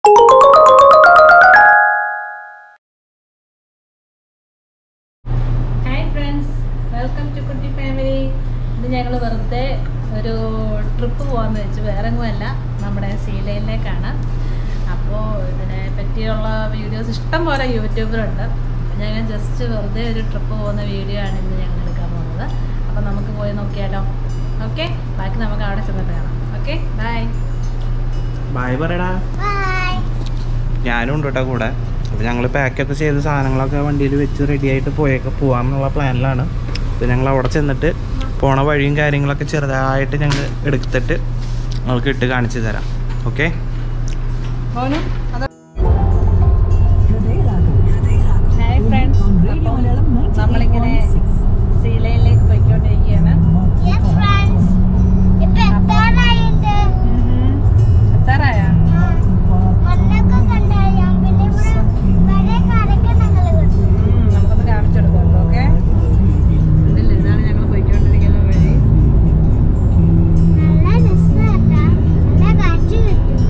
Hi friends welcome to Kutti family ഇത് ഞങ്ങൾ വെറുതെ ഒരു ട്രിപ്പ് പോകാമെന്ന് വെച്ചു വേറെ എങ്ങുമല്ല നമ്മുടെ സീലയിലേക്കാണ് അപ്പോൾ ഇതിനെ പറ്റിയുള്ള വീഡിയോസ് ഇഷ്ടം പോലെ യൂട്യൂബിലുണ്ട് ഞങ്ങൾ ജസ്റ്റ് വെറുതെ ഒരു ട്രിപ്പ് പോകുന്ന വീഡിയോ ആണ് ഇന്ന് ഞങ്ങൾ എടുക്കാൻ പോകുന്നത് അപ്പോൾ നമുക്ക് പോയി നോക്കിയാലോ ഓക്കെ ബാക്കി നമുക്ക് അവിടെ ചെന്നിട്ട് കാണാം ഓക്കെ ബൈ ബായ് പറയടാ ഞാനും ഉണ്ട് കേട്ടോ കൂടെ അപ്പോൾ ഞങ്ങൾ പാക്കൊക്കെ ചെയ്ത് സാധനങ്ങളൊക്കെ വണ്ടിയിൽ വെച്ച് റെഡി ആയിട്ട് പോയൊക്കെ പോകാമെന്നുള്ള പ്ലാനിലാണ് അപ്പോൾ ഞങ്ങൾ അവിടെ ചെന്നിട്ട് പോണ വഴിയും കാര്യങ്ങളൊക്കെ ചെറുതായിട്ട് ഞങ്ങൾ എടുത്തിട്ട് ഞങ്ങൾക്ക് ഇട്ട് കാണിച്ചു തരാം ഓക്കെ മോനും അത് ഹായ് ഫ്രണ്ട്സ് അപ്പം നമ്മളിങ്ങനെ സീലയിലേക്ക് പോയിക്കൊണ്ടിരിക്കുകയാണ് Yes, friends. ഇപ്പൊ എത്താറായിണ്ട്. എത്താറായോ മണ്ണൊക്കെ കണ്ടായോ? പിന്നെ ഇവിടെ പഴയ കടയൊക്കെ ഞങ്ങള് കണ്ടു. ഉം, നമുക്കൊന്ന് കാണിച്ചു കൊടുക്കാം ഓക്കെ ഇതില്ല ഇതാണ് ഞങ്ങൾ പോയിക്കൊണ്ടിരിക്കുന്ന വഴി നല്ല രസാട്ടാ. നല്ല കാറ്റ് കിട്ടും.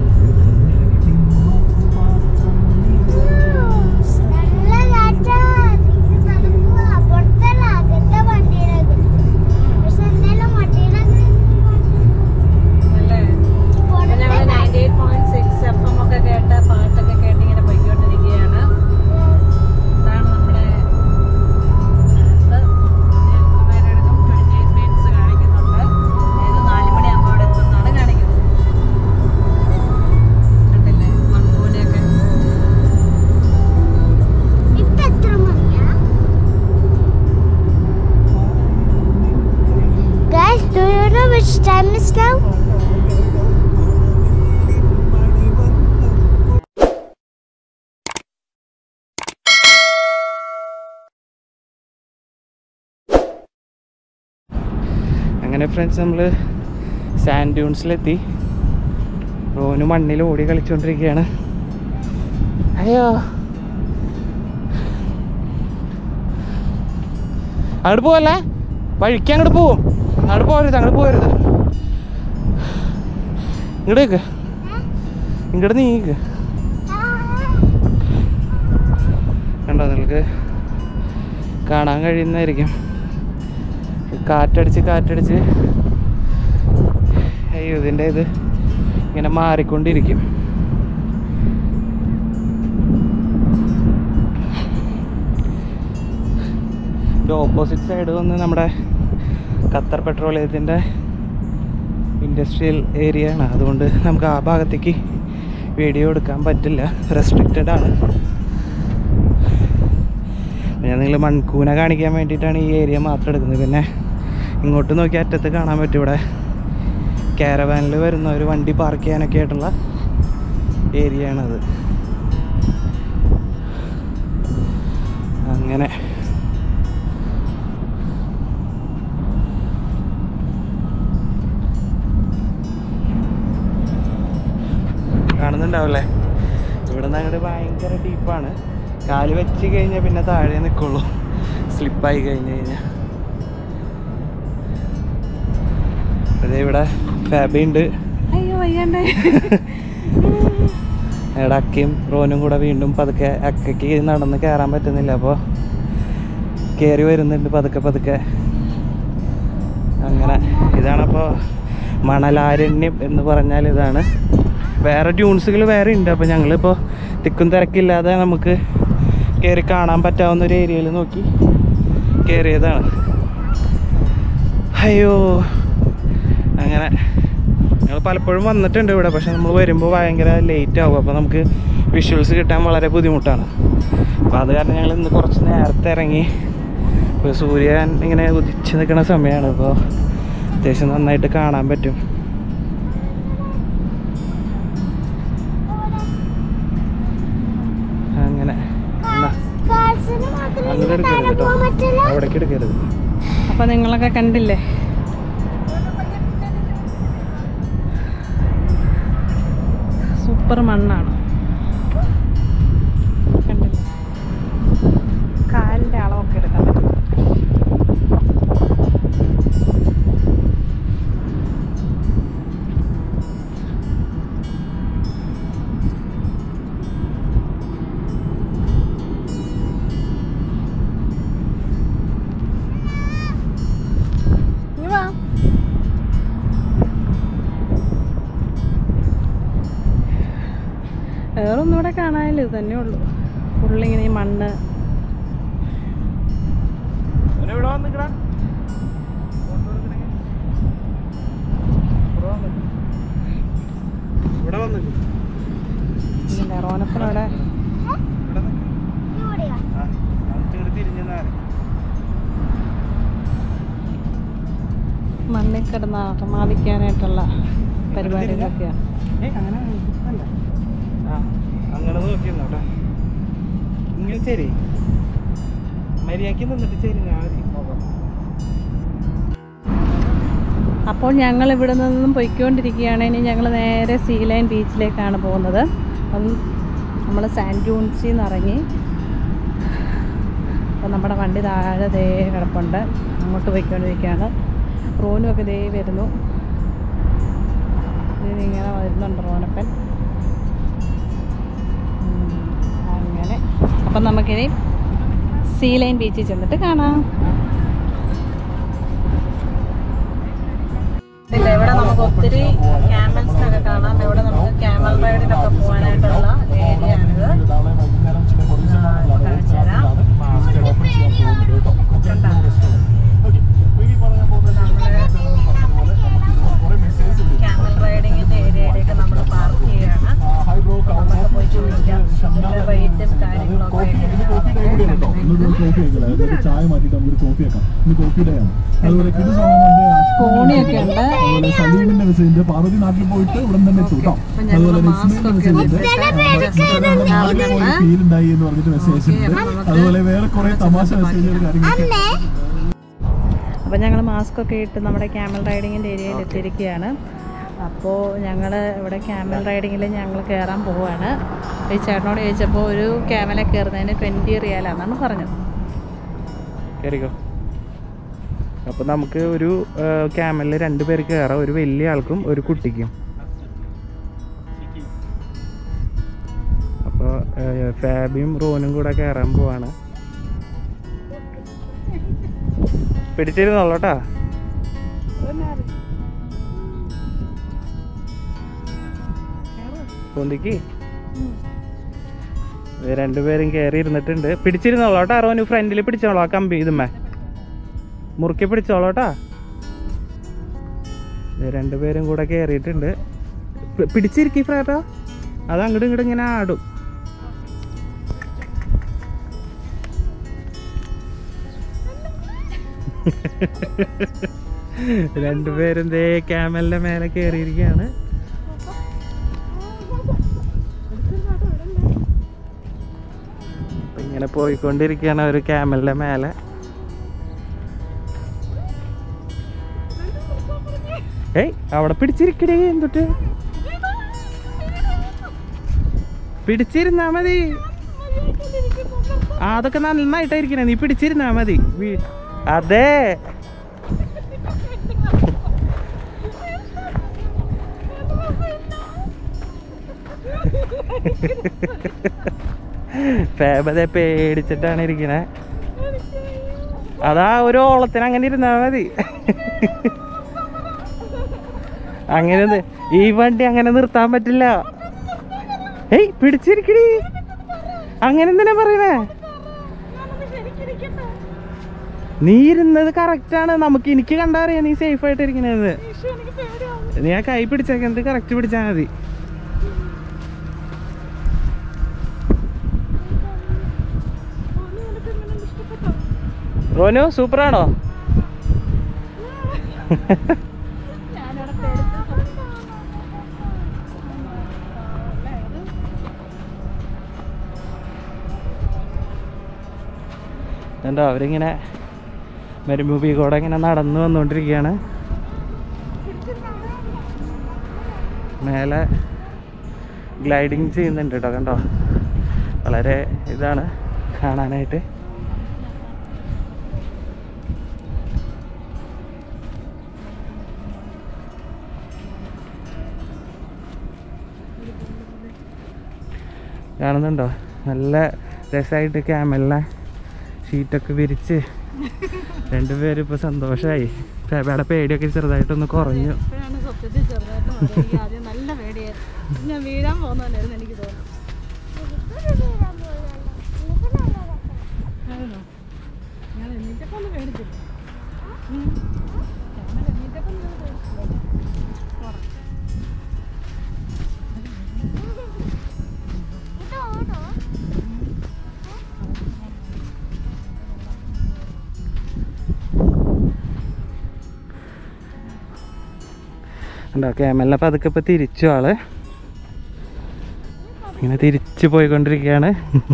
നല്ല കാറ്റാ. ഇത് തണുപ്പാ. പുറത്തല്ല, അകത്തെ വണ്ടിയിലൊക്കെ. പക്ഷെ എന്തായാലും വണ്ടിയിലൊക്കെ അല്ലേ അപ്പൊ ഞങ്ങൾ പുറത്തെ ninety eight point six F M ഒക്കെ കേട്ട് പാട്ടൊക്കെ കേട്ട് ഇങ്ങനെ പോയിക്കൊണ്ടിരിക്കുകയാണ് ഇതാണ് നമ്മുടെ ട്വന്റി എയ്റ്റ് മിനിറ്റ്സ് കാണിക്കുന്നുണ്ട് ഏത് നാല് മണിയാകുമ്പോൾ അവിടെ എത്തുന്നതാണ് കാണിക്കുന്നത് കണ്ടില്ലേ മൺകൂനൊക്കെ ഇപ്പൊ എത്ര മണിയാ Guys, do you know which time is now? അങ്ങനെ ഫ്രണ്ട്സ് നമ്മൾ സാൻഡ് ഡ്യൂൺസിലെത്തി റോന് മണ്ണിൽ ഓടി കളിച്ചുകൊണ്ടിരിക്കുകയാണ് അയ്യോ അങ്ങോട്ട് പോവല്ലേ വഴിക്ക് അങ്ങോട്ട് പോവും അങ്ങോട്ട് പോകരുത് അങ്ങോട്ട് പോകരുത് ഇങ്ങോട്ട് നിൽക്ക് ഇങ്ങോട്ട് നീക്ക് കണ്ടോ നിങ്ങൾക്ക് കാണാൻ കഴിയുന്നതായിരിക്കും കാറ്റടിച്ച് കാറ്റടിച്ച് അയ്യോ ഇതിൻ്റെ ഇത് ഇങ്ങനെ മാറിക്കൊണ്ടിരിക്കും ഓപ്പോസിറ്റ് സൈഡ് വന്ന് നമ്മുടെ ഖത്തർ പെട്രോളിയത്തിൻ്റെ ഇൻഡസ്ട്രിയൽ ഏരിയ ആണ് അതുകൊണ്ട് നമുക്ക് ആ ഭാഗത്തേക്ക് വീഡിയോ എടുക്കാൻ പറ്റില്ല റെസ്ട്രിക്റ്റഡ് ആണ് ഞാൻ നിങ്ങൾ മൺകൂന കാണിക്കാൻ വേണ്ടിയിട്ടാണ് ഈ ഏരിയ മാത്രം എടുക്കുന്നത് പിന്നെ ഇങ്ങോട്ട് നോക്കി അറ്റത്ത് കാണാൻ പറ്റും ഇവിടെ കാരവാനിൽ വരുന്ന ഒരു വണ്ടി പാർക്ക് ചെയ്യാനൊക്കെ ആയിട്ടുള്ള ഏരിയ ആണത് അങ്ങനെ കാണുന്നുണ്ടാവില്ലേ ഇവിടെ നിന്ന് അങ്ങോട്ട് ഭയങ്കര ഡീപ്പാണ് കാല് വെച്ച് കഴിഞ്ഞാൽ പിന്നെ താഴെ നിൽക്കുള്ളൂ സ്ലിപ്പായി കഴിഞ്ഞ് കഴിഞ്ഞാൽ അതെ ഇവിടെ ഫാബി ഉണ്ട് അയ്യോ വയ്യണ്ടേ ഇവിടെ അക്കയും റോനും കൂടെ വീണ്ടും പതുക്കെ അക്കയ്ക്ക് നടന്ന് കയറാൻ പറ്റുന്നില്ല അപ്പോൾ കയറി വരുന്നുണ്ട് പതുക്കെ പതുക്കെ അങ്ങനെ ഇതാണപ്പോൾ മണലാരണ്യം എന്ന് പറഞ്ഞാൽ ഇതാണ് വേറെ ട്യൂൺസുകൾ വേറെ ഉണ്ട് അപ്പോൾ ഞങ്ങളിപ്പോൾ തിക്കും തിരക്കില്ലാതെ നമുക്ക് കയറി കാണാൻ പറ്റാവുന്ന ഒരു ഏരിയയിൽ നോക്കി കയറിയതാണ് അയ്യോ അങ്ങനെ ഞങ്ങൾ പലപ്പോഴും വന്നിട്ടുണ്ട് ഇവിടെ പക്ഷെ നമ്മൾ വരുമ്പോൾ ഭയങ്കര ലേറ്റ് ആവും അപ്പോൾ നമുക്ക് വിഷ്വൽസ് കിട്ടാൻ വളരെ ബുദ്ധിമുട്ടാണ് അപ്പോൾ അത് കാരണം ഞങ്ങൾ ഇന്ന് കുറച്ച് നേരത്തെ ഇറങ്ങി ഇപ്പോൾ സൂര്യൻ ഇങ്ങനെ ഉദിച്ച് നിൽക്കുന്ന സമയമാണ് ഇപ്പോൾ അത്യാവശ്യം നന്നായിട്ട് കാണാൻ പറ്റും അങ്ങനെ എന്നാ ഗേൾസിന് മാത്രമേ അങ്ങോട്ട് എടുക്കരുത് താഴെ കേട്ടോ പോകാൻ പറ്റില്ല അവിടേക്ക് എടുക്കരുത് അപ്പൊ നിങ്ങളൊക്കെ കണ്ടില്ലേ സൂപ്പർ മണ്ണാണ് കണ്ടില്ലേ കാലിന്റെ അളവൊക്കെ എടുക്കാൻ പറ്റും വേറൊന്നും ഇവിടെ കാണാനില്ല ഇത് തന്നെ ഉള്ളൂ ഫുള്ളിങ്ങനെ ഈ മണ്ണ് ഓന് ഇവിടെ വന്നിക്കടാ ഫോട്ടോ എടുക്കണേ. ഇവിടെ വന്നിക്ക്. ഇവിടെ വന്നിക്ക്. ഇതിൻ്റെ റോനപ്പനവിടെ ഇവിടെ നിക്ക്. ഇവിടെയാ ആ, അങ്ങോട്ട് ഇങ്ങോട്ട് തിരിഞ്ഞ് നിന്നാ മതി. മണ്ണിൽ കിടന്ന് ആഹ്ലാദിക്കാനായിട്ടുള്ള പരിപാടികളൊക്കെയാണ് ഏയ് അങ്ങനെ അല്ല. ആ, അങ്ങനെ നോക്കിയിരുന്നോട്ടെ ഇങ്ങനെ ശരി മര്യാദക്ക് നിന്നിട്ട് ചെരിഞ്ഞാൽ മതി നോക്കാം അപ്പോൾ ഞങ്ങൾ ഇവിടെ നിന്നും പൊയ്ക്കൊണ്ടിരിക്കുകയാണ് ഇനി ഞങ്ങൾ നേരെ സീ ലൈൻ ബീച്ചിലേക്കാണ് പോകുന്നത് അപ്പം നമ്മൾ സാൻഡ് ഡ്യൂൺസിൽ നിന്ന് ഇറങ്ങി അപ്പോൾ നമ്മുടെ വണ്ടി താഴെ ദേ കിടപ്പുണ്ട് അങ്ങോട്ട് പോയിക്കൊണ്ടിരിക്കുകയാണ് റോനും ഒക്കെ ദേ വരുന്നു ഇങ്ങനെ വരുന്നുണ്ട് റോനപ്പൻ ഉം, അങ്ങനെ അപ്പം നമുക്കിനി സീ ലൈൻ ബീച്ചിൽ ചെന്നിട്ട് കാണാം ഇല്ല ഇവിടെ നമുക്ക് ഒത്തിരി ക്യാമൽസിനൊക്കെ കാണാം ഇവിടെ നമുക്ക് ക്യാമൽ റൈഡിനൊക്കെ പോകാനായിട്ടുള്ള ഏരിയ ആണിത് ആ, ഇപ്പൊ കാണിച്ചു തരാം കണ്ടോ? ക്യാമൽ റൈഡിങ്ങിന്റെ ഏരിയയിലേക്ക് നമ്മൾ പാർക്ക് ചെയ്യുകയാണ് നമുക്ക് പോയി ചോദിക്കാം ഇതിന്റെ റേറ്റും കാര്യങ്ങളൊക്കെ എങ്ങനെയാണെന്നൊക്കെ ചായ മാറ്റിട്ട് നമുക്കൊരു കോഫി വെക്കാം ഇന്ന് കോഫി ഡേ ആണ് അതുപോലെ കിഡ് സോണുണ്ട് കോണിയൊക്കെ ഉണ്ട് അതുപോലെ സലീമിന്റെ മെസ്സേജ് പാർവതി നാട്ടിൽ പോയിട്ട് ഇവിടെ തന്നെ എത്തും കേട്ടോ അപ്പൊ ഞങ്ങൾ അതുപോലെ മാസ്ക് നസ്മിന്റെ ഒക്കെ മെസ്സേജ് ജസ്റ്റ് ഒന്ന് ഇറങ്ങുന്നു. ഫീൽ ഉണ്ടായി എന്ന് പറഞ്ഞിട്ട് മെസ്സേജ് ഉണ്ട് അതുപോലെ വേറെ കുറെ തമാശ മെസ്സേജുകൾ കാര്യങ്ങളൊക്കെ അപ്പോൾ ഞങ്ങൾ മാസ്ക് ഒക്കെ ഇട്ട് നമ്മുടെ ക്യാമൽ റൈഡിങ്ങിൻ്റെ ഏരിയയിൽ എത്തിയിരിക്കുകയാണ് അപ്പോൾ ഞങ്ങൾ ഇവിടെ ക്യാമൽ റൈഡിങ്ങിൽ ഞങ്ങൾ കയറാൻ പോവുകയാണ് ഈ ചേട്ടനോട് ചോദിച്ചപ്പോൾ ഒരു ക്യാമലെ കയറുന്നതിന് ട്വൻറ്റി റിയാലാണെന്നാണ് പറഞ്ഞത് കയറിക്കോ അപ്പോൾ നമുക്ക് ഒരു ക്യാമലിൽ രണ്ട് പേര് കയറാം ഒരു വലിയ ആൾക്കും ഒരു കുട്ടിക്കും അപ്പോൾ ഫാബിയും റോനും കൂടെ കയറാൻ പോവാണ് പിടിച്ചിരുന്നോളൂട്ടാ പൊന്തിക്ക് ഇത് രണ്ടുപേരും കയറി ഇരുന്നിട്ടുണ്ട് പിടിച്ചിരുന്നോളൂട്ടാ റോന് ഫ്രണ്ടിൽ പിടിച്ചോളൂ ആ കമ്പി ഇതുമ്മേ മുറുക്കി പിടിച്ചോളൂട്ടാ ഇത് രണ്ടുപേരും കൂടെ കയറിയിട്ടുണ്ട് പി- പിടിച്ചിരിക്കി ഫ്രേട്ടാ അത് അങ്ങോട്ടും ഇങ്ങോട്ടും ഇങ്ങനെ ആടും രണ്ടുപേരും ദേ ക്യാമലിന്റെ മേലെ കയറിയിരിക്കുകയാണ് അപ്പൊ ഇങ്ങനെ പോയിക്കൊണ്ടിരിക്കുകയാണ് ഒരു ക്യാമലിന്റെ മേലെ ഏയ് അവിടെ പിടിച്ചിരിക്കടേ എന്തൊട്ട് പിടിച്ചിരുന്നാ മതി ആ അതൊക്കെ നന്നായിട്ടായിരിക്കണേ നീ പിടിച്ചിരുന്നാ മതി വീ- അതെ ഫേബതെ പേടിച്ചിട്ടാണ് ഇരിക്കണേ അതാ ഒരു ഓളത്തിന് അങ്ങനെ ഇരുന്നാ മതി അങ്ങനെ നി- ഈ വണ്ടി അങ്ങനെ നിർത്താൻ പറ്റില്ല ഏയ് പിടിച്ചിരിക്കടി അങ്ങനെ എന്തിനാ പറയണേ നീ ഇരുന്നത് കറക്റ്റ് ആണ് നമുക്ക് എനിക്ക് കണ്ടാ അറിയാം നീ സേഫ് ആയിട്ട് ഇരിക്കണത് നീ ആ കൈ പിടിച്ചേക്കുന്നത് കറക്റ്റ് പിടിച്ചാൽ മതി റോനു സൂപ്പറാണോ കണ്ടോ അവരിങ്ങനെ മരുഭൂമി കൂടെ ഇങ്ങനെ നടന്നു വന്നുകൊണ്ടിരിക്കുകയാണ് മേലെ ഗ്ലൈഡിങ് ചെയ്യുന്നുണ്ട് കേട്ടോ കണ്ടോ വളരെ ഇതാണ് കാണാനായിട്ട് കാണുന്നുണ്ടോ നല്ല രസമായിട്ട് ക്യാമലിനെ ഷീറ്റൊക്കെ വിരിച്ച് രണ്ടുപേരും ഇപ്പോൾ സന്തോഷമായി ഫേബയുടെ പേടിയൊക്കെ ചെറുതായിട്ടൊന്ന് കുറഞ്ഞു ഇപ്പോഴാണ് സത്യത്തിൽ ചെറുതായിട്ട് മഴ. ഈ ആദ്യം നല്ല പേടിയായിരുന്നു ഞാൻ വീഴാൻ പോകുന്നതല്ലായിരുന്നു എനിക്ക് തോന്നുന്നു എനിക്കൊരു വീടാൻ പോലെയല്ല എനിക്ക് നല്ല രസം ആണോ ഞാൻ എണീറ്റപ്പോൾ ഒന്ന് മേടിച്ചില്ല ക്യാമറ എണീറ്റപ്പോൾ ഒന്ന് മേടിച്ചില്ല ഇത് ഓടോ ഉണ്ടോ ക്യാമലിനെ പതുക്കെ ഇപ്പം തിരിച്ചു ആള് ഇങ്ങനെ തിരിച്ചു പോയിക്കൊണ്ടിരിക്കുകയാണ്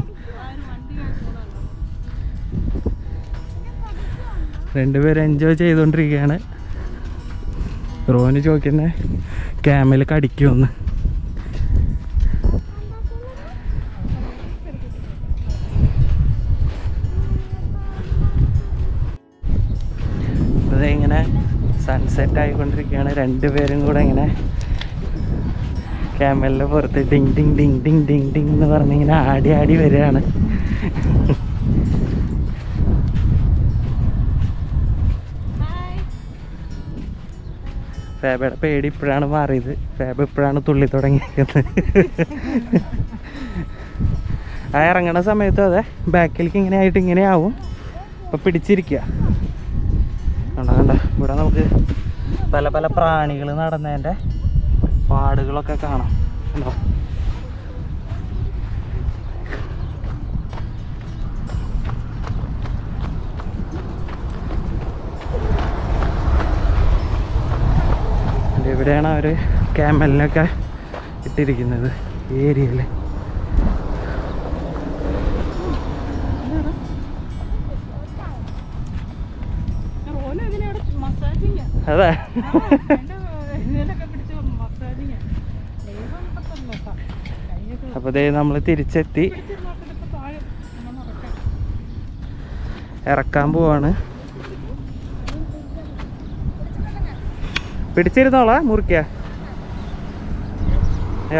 രണ്ടുപേരും എൻജോയ് ചെയ്തുകൊണ്ടിരിക്കുകയാണ് റോന് ചോദിക്കുന്നേ ക്യാമൽ കടിക്കുമെന്ന് അത് ഇങ്ങനെ സൺസെറ്റ് ആയിക്കൊണ്ടിരിക്കുകയാണ് രണ്ടുപേരും കൂടെ ഇങ്ങനെ ക്യാമലിൻ്റെ പുറത്ത് ഡിങ് ഡിങ് ഡിങ് ഡിങ് ഡിങ് ഡിങ് എന്ന് പറഞ്ഞ് ഇങ്ങനെ ആടി ആടി വരികയാണ് ഫാബയുടെ പേടി ഇപ്പോഴാണ് മാറിയത് ഫാബ ഇപ്പോഴാണ് തുള്ളി തുടങ്ങിയിരിക്കുന്നത് ആ ഇറങ്ങണ സമയത്ത് അതെ ബാക്കിലേക്ക് ഇങ്ങനെ ആയിട്ട് ഇങ്ങനെ ആവും ഇപ്പം പിടിച്ചിരിക്കുക കണ്ട കണ്ട ഇവിടെ നമുക്ക് പല പല പ്രാണികൾ നടന്നതിൻ്റെ പാടുകളൊക്കെ കാണാം കണ്ടോ ഇത് ഇവിടെയാണ് അവർ ക്യാമലിനൊക്കെ ഇട്ടിരിക്കുന്നത് ഈ ഏരിയയിൽ റോന് ഇതിനവിടെ മസാജിങ് അതെ ഇതിലൊക്കെ പിടിച്ച് മസാജിങ് ദൈവം ഇപ്പം നോക്കാം കൈയൊക്കെ അപ്പോൾ ദേ നമ്മൾ തിരിച്ചെത്തി പിടിച്ചിരുന്നോട്ടിൽ ഇപ്പം താഴെ നമ്മൾ ഉറക്കാം ഇറക്കാൻ പോവാണ് പിടിച്ചിരുന്നോളാ മുറിക്ക യാ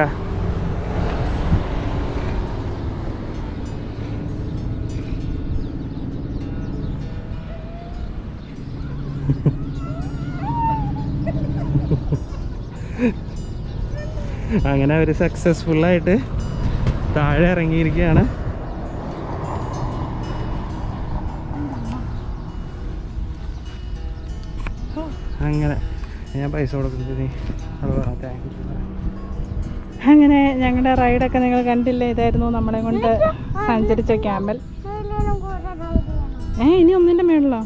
അങ്ങനെ അവർ സക്സസ്ഫുള്ളായിട്ട് താഴെ ഇറങ്ങിയിരിക്കുകയാണ് അങ്ങനെ ഞാൻ പൈസ കൊടുക്കുന്നത് നീ അത് പറ താങ്ക് യു അങ്ങനെ ഞങ്ങളുടെ റൈഡൊക്കെ നിങ്ങൾ കണ്ടില്ലേ ഇതായിരുന്നു നമ്മളെ കൊണ്ട് സഞ്ചരിച്ച ക്യാമ്പൽ ഇതിലും കൂടെ റൈഡ് ചെയ്യണം ഏ ഇനി ഒന്നിൻ്റെ മേളിലോ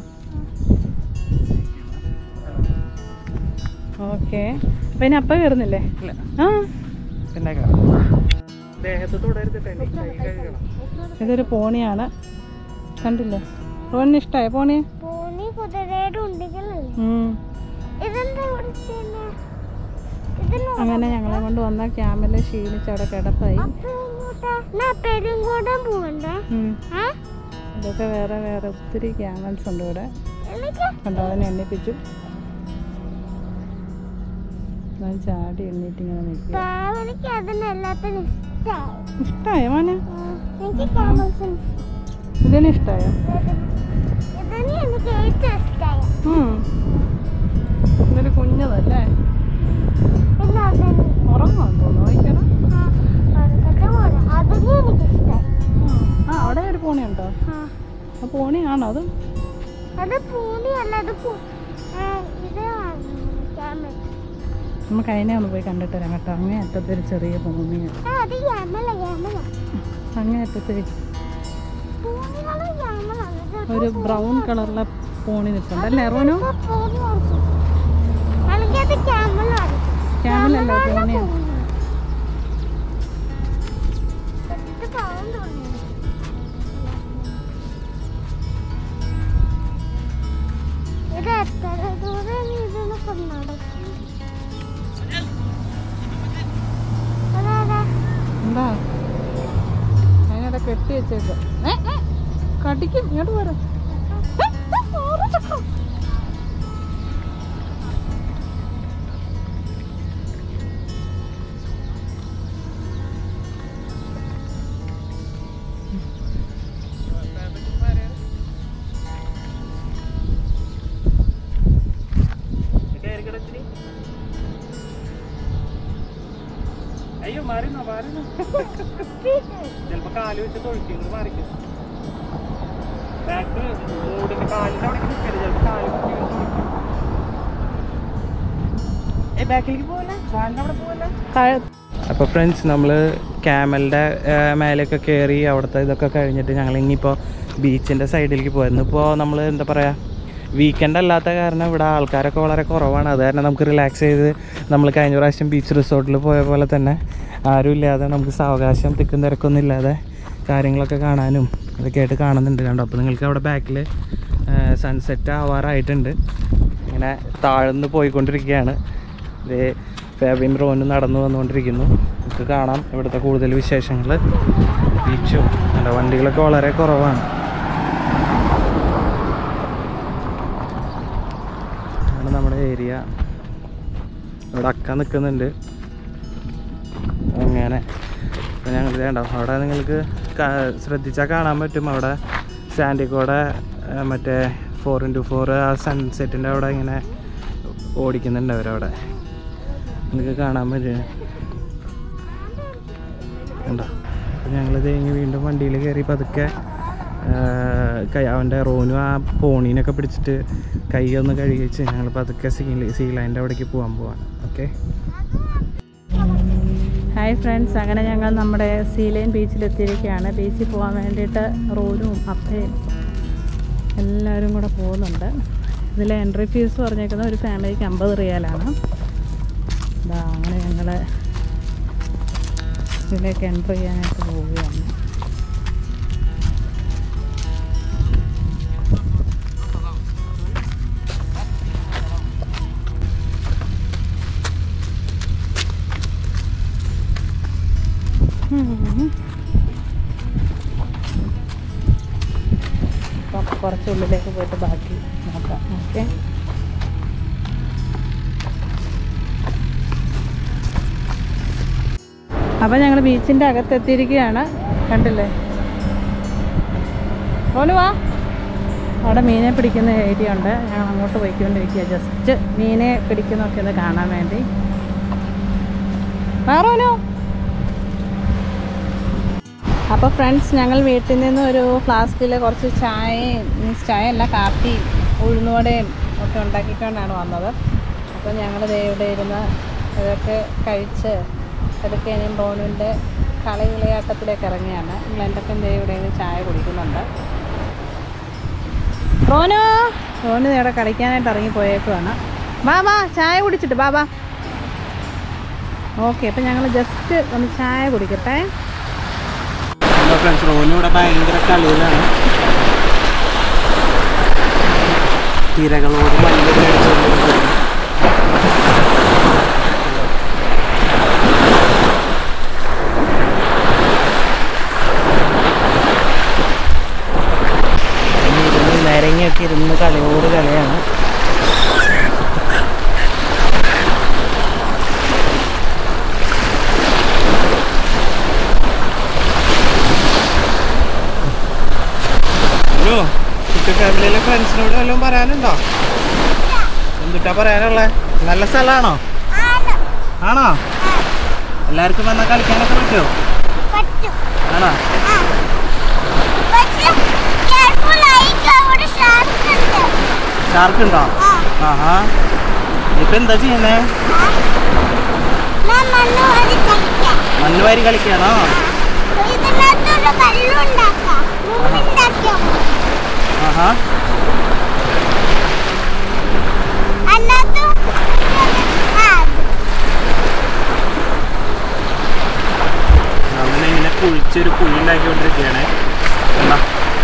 ഓക്കെ അപ്പം ഇനി അപ്പം കയറുന്നില്ലേ ഇല്ല ആ പിന്നെ കാണാം ദേഹത്ത് തുടരുത് കൈ കഴുകണം ഇതൊരു പോണിയാണ് കണ്ടില്ലേ റോണിന് ഇഷ്ടമായ പോണിയെ പോണി കുതിരയുടെ ഉണ്ടെങ്കിലല്ലേ ഉം. ഇതെന്താ ഇവിടെ ചെയ്യുന്നെ? ഇതിന് അങ്ങനെ ഞങ്ങളെ കൊണ്ട് വന്ന ക്യാമല് ക്ഷീണിച്ച് അവിടെ കിടപ്പായി അപ്പൊ ഇങ്ങോട്ടാ? എന്നാ പെരുങ്കോടം പോവണ്ടേ ഉം. ഏ? ഇതൊക്കെ വേറെ വേറെ ഒത്തിരി ക്യാമൽസ് ഉണ്ട് ഇവിടെ എനിക്ക് കണ്ടോ അതിനെ എണ്ണിപ്പിച്ചു ഞാൻ ചാടി എണ്ണീറ്റ് ഇങ്ങനെ നിൽക്കുക പാവനിക്ക് അതിനെല്ലാത്തിനും ഇഷ്ടമായി ഇഷ്ടമായ മോനെ എനിക്ക് ക്യാമൽസിന് ഇതിന് ഇഷ്ടമായോ ഇതിന് എനിക്ക് ഏറ്റവും ഇഷ്ടമായി ഇതൊരു കുഞ്ഞതല്ലേ പിന്നെ അതിന് ഉറങ്ങാൻ തോന്നുന്നു നോക്കണം ആ, ഉറക്കത്തെ പോലെ അതിന് എനിക്ക് ഇഷ്ടമായി ആ അവിടെ ഒരു പോണിയുണ്ടോ ആ ആ പോണിയാണോ അത് അത് പൂണിയല്ല അത് പൂ- ആ, ഇത് ക്യാമൽ നമുക്ക് അതിനെ ഒന്ന് പോയി കണ്ടിട്ട് വരാം കേട്ടോ അങ്ങേ അറ്റത്തെ ഒരു ചെറിയ പോണിയ ആ അത് ക്യാമല ക്യാമല അങ്ങേ അറ്റത്തെ പൂണികള് ക്യാമലാണ് ഇത് ഒരു ബ്രൗൺ കളറിലെ പോണി നിൽപ്പുണ്ട് അല്ലേ റോനു ഇപ്പൊ പൂണി കാണിച്ചു. എനിക്കത് ക്യാമലാണ് ക്യാമലല്ല പോണിയാ ഇത് പാവം തോന്നി ഇത് എത്ര ദൂരം ഇതിനൊക്കെ നടക്കും അതെ അതെ എന്താ അതിനവിടെ കെട്ടി വെച്ചേക്ക കടിക്കും ഇങ്ങോട്ട് വരാം അയ്യോ മാറി ചിലപ്പോ കാല് വെച്ച് തൊഴിക്കും ഇങ്ങോട്ട് മാറിക്കും ബാക്ക് മൂടിന്റെ കാലിന്റെ അവിടെ നിൽക്കരുത് ചിലപ്പോ കാല് കുത്തി ഇങ്ങനെ തൊഴിക്കും ഏ ബാക്കിലേക്ക് പോകല്ലേ കാലിന്റെ അവിടെ പോകല്ലേ താഴെ അപ്പോൾ ഫ്രണ്ട്സ് നമ്മൾ ക്യാമലിൻ്റെ മേലെയൊക്കെ കയറി അവിടുത്തെ ഇതൊക്കെ കഴിഞ്ഞിട്ട് ഞങ്ങൾ ഇനിയിപ്പോൾ ബീച്ചിൻ്റെ സൈഡിലേക്ക് പോയിരുന്നു ഇപ്പോൾ നമ്മൾ എന്താ പറയുക വീക്കെൻഡ് അല്ലാത്ത കാരണം ഇവിടെ ആൾക്കാരൊക്കെ വളരെ കുറവാണ് അത് കാരണം നമുക്ക് റിലാക്സ് ചെയ്ത് നമ്മൾ കഴിഞ്ഞ പ്രാവശ്യം ബീച്ച് റിസോർട്ടിൽ പോയ പോലെ തന്നെ ആരും ഇല്ലാതെ നമുക്ക് സാവകാശം തിക്കും തിരക്കൊന്നും ഇല്ലാതെ കാര്യങ്ങളൊക്കെ കാണാനും അതൊക്കെ ആയിട്ട് കാണുന്നുണ്ട് കണ്ടോ അപ്പോൾ നിങ്ങൾക്ക് അവിടെ ബാക്കിൽ സൺസെറ്റ് ആവാറായിട്ടുണ്ട് ഇങ്ങനെ താഴ്ന്ന് പോയിക്കൊണ്ടിരിക്കുകയാണ് ഇതേ ഫാബിയും റോനും നടന്നു വന്നുകൊണ്ടിരിക്കുന്നു നമുക്ക് കാണാം ഇവിടുത്തെ കൂടുതൽ വിശേഷങ്ങൾ ബീച്ചും അല്ല വണ്ടികളൊക്കെ വളരെ കുറവാണ് ആണ് നമ്മുടെ ഏരിയ ഇവിടെ അക്ക നിൽക്കുന്നുണ്ട് അങ്ങനെ അപ്പോൾ ഞങ്ങൾ വേണ്ട അവിടെ നിങ്ങൾക്ക് കാ- ശ്രദ്ധിച്ചാൽ കാണാൻ പറ്റും അവിടെ സാൻഡിക്കോടെ മറ്റേ ഫോർ ഇൻറ്റു ഫോർ ആ സൺസെറ്റിൻ്റെ അവിടെ ഇങ്ങനെ ഓടിക്കുന്നുണ്ട് അവരവിടെ നിങ്ങൾക്ക് കാണാൻ പറ്റും ഉണ്ടോ അപ്പോൾ ഞങ്ങളിത് കഴിഞ്ഞ് വീണ്ടും വണ്ടിയിൽ കയറി പതുക്കെ ആ, കൈ അവൻ്റെ റോനും ആ പോണീനൊക്കെ പിടിച്ചിട്ട് കൈ ഒന്ന് കഴുകിച്ച് ഞങ്ങൾ പതുക്കെ സീ സീ ലൈൻ്റെ അവിടേക്ക് പോകാൻ പോവാണ് ഓക്കെ ഹായ് ഫ്രണ്ട്സ് അങ്ങനെ ഞങ്ങൾ നമ്മുടെ സീലൈൻ ബീച്ചിലെത്തിയിരിക്കുകയാണ് ബീച്ചിൽ പോകാൻ വേണ്ടിയിട്ട് റോനും അപ്പയും എല്ലാവരും കൂടെ പോകുന്നുണ്ട് ഇതിലെ എൻട്രി ഫീസ് പറഞ്ഞേക്കുന്നത് ഒരു ഫാമിലിക്ക് അമ്പത് റിയാലാണ് ഇതാ അങ്ങനെ ഞങ്ങൾ ഇതിലേക്ക് എൻട്രി ചെയ്യാനായിട്ട് പോവുകയാണ് ഉം. അപ്പം കുറച്ച് ഉള്ളിലേക്ക് പോയിട്ട് ബാക്കി നോക്കാം ഓക്കെ അപ്പം ഞങ്ങൾ ബീച്ചിൻ്റെ അകത്തെത്തിയിരിക്കുകയാണ് കണ്ടില്ലേ ഓല് വാ അവിടെ മീനെ പിടിക്കുന്ന ഏരിയ ഉണ്ട് ഞങ്ങൾ അങ്ങോട്ട് പോയിക്കൊണ്ടിരിക്കുക ജസ്റ്റ് മീനെ പിടിക്കുന്നൊക്കെ ഒന്ന് കാണാൻ വേണ്ടി വേറോനോ അപ്പോൾ ഫ്രണ്ട്സ് ഞങ്ങൾ വീട്ടിൽ നിന്ന് ഒരു ഫ്ലാസ്കിൽ കുറച്ച് ചായയും മീൻസ് ചായ അല്ല കാപ്പി ഉഴുന്നുവടയും ഒക്കെ ഉണ്ടാക്കിക്കൊണ്ടാണ് വന്നത് അപ്പോൾ ഞങ്ങൾ ദേ ഇവിടെ ഇരുന്ന് ഇതൊക്കെ കഴിച്ച് അതൊക്കെ ഇനിയും റോണിൻ്റെ കളി വിളയാട്ടത്തിലേക്ക് ഇറങ്ങിയാണ് ഗ്ലെൻ്റൊക്കെ ദേ ഇവിടെ ഇരുന്ന് ചായ കുടിക്കുന്നുണ്ട് റോനോ റോന് ദേ ഇവിടെ കളിക്കാനായിട്ട് ഇറങ്ങി പോയേക്കുവാണ് വാ വാ ചായ കുടിച്ചിട്ട് ബാ ബാ ഓക്കെ അപ്പം ഞങ്ങൾ ജസ്റ്റ് ഒന്ന് ചായ കുടിക്കട്ടെ ഫ്രണ്ട്സ് റോനും ഇവിടെ ഭയങ്കര കളിയിലാണ് തിരകളോട് മല്ല് മേടിച്ചുകൊണ്ടിരിക്കുന്നു ഇനി ഇരുന്ന് നിരങ്ങിയൊക്കെ ഇരുന്ന് കളിയോട് കളിയാണ് ഹലോ കുട്ടി ഫാമിലിയിലെ ഫ്രണ്ട്സിനോട് വല്ലതും പറയാനുണ്ടോ എന്തുട്ടാ പറയാനുള്ളേ നല്ല സ്ഥലമാണോ ആണോ എല്ലാവർക്കും വന്നാൽ കളിക്കാനൊക്കെ പറ്റുമോ പറ്റും ആണോ ആ. പക്ഷെ careful ആയിരിക്കും, അവിടെ shark ഉണ്ട്. ഷാർക്ക് ഉണ്ടോ ആ. ആഹാ ഇപ്പൊ എന്താ ചെയ്യുന്നേ ഞാൻ മണ്ണ് വാരി കളിക്കാം. മണ്ണ് വാരി കളിക്കാണോ ഇതിനകത്തൊരു വെള്ളം ഉണ്ടാക്കാം. മുമ്പുണ്ടാക്കിയോ? ആഹാ അതിനകത്ത് ആ, അങ്ങനെ ഇങ്ങനെ കുഴിച്ചൊരു കുഴി ഉണ്ടാക്കിക്കൊണ്ടിരിക്കുകയാണ് കണ്ടോ?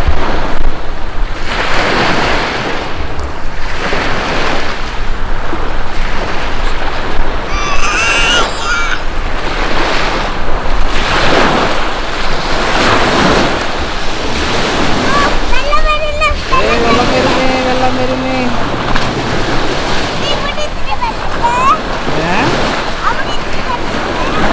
വെള്ളം വരുന്ന ഏയ് വെള്ളം വരുന്നേ വെള്ളം വരുന്നേ ഇവിടെ ഇത്തിരി വെള്ളമുണ്ട്. ഏ അവിടെ ഇത്തിരി വെള്ളമുണ്ട്.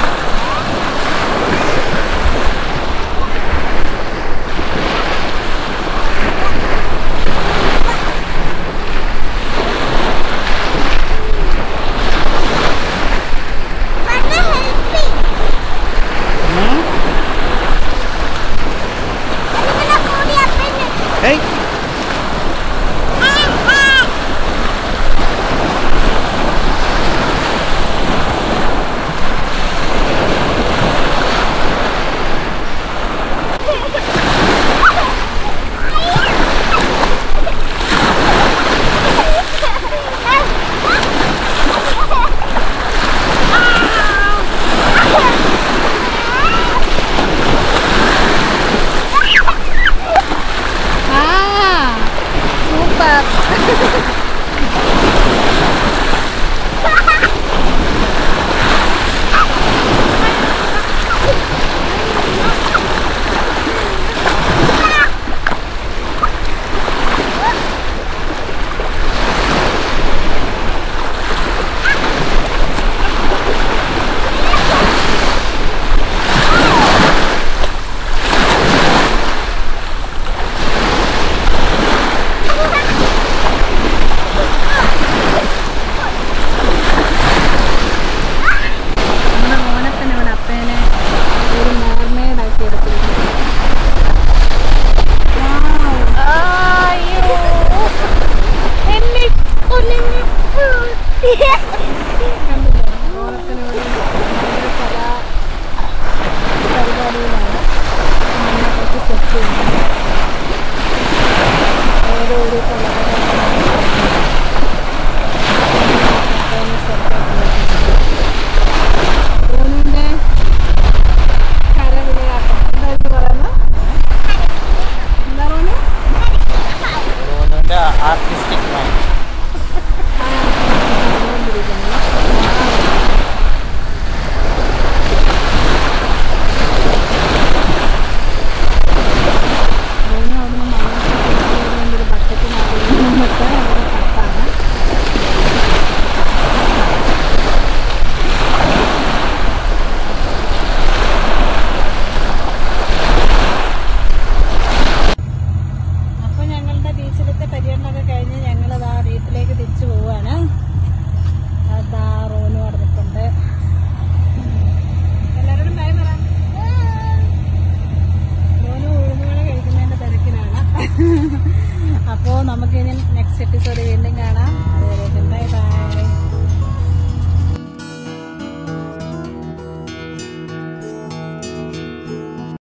സോറി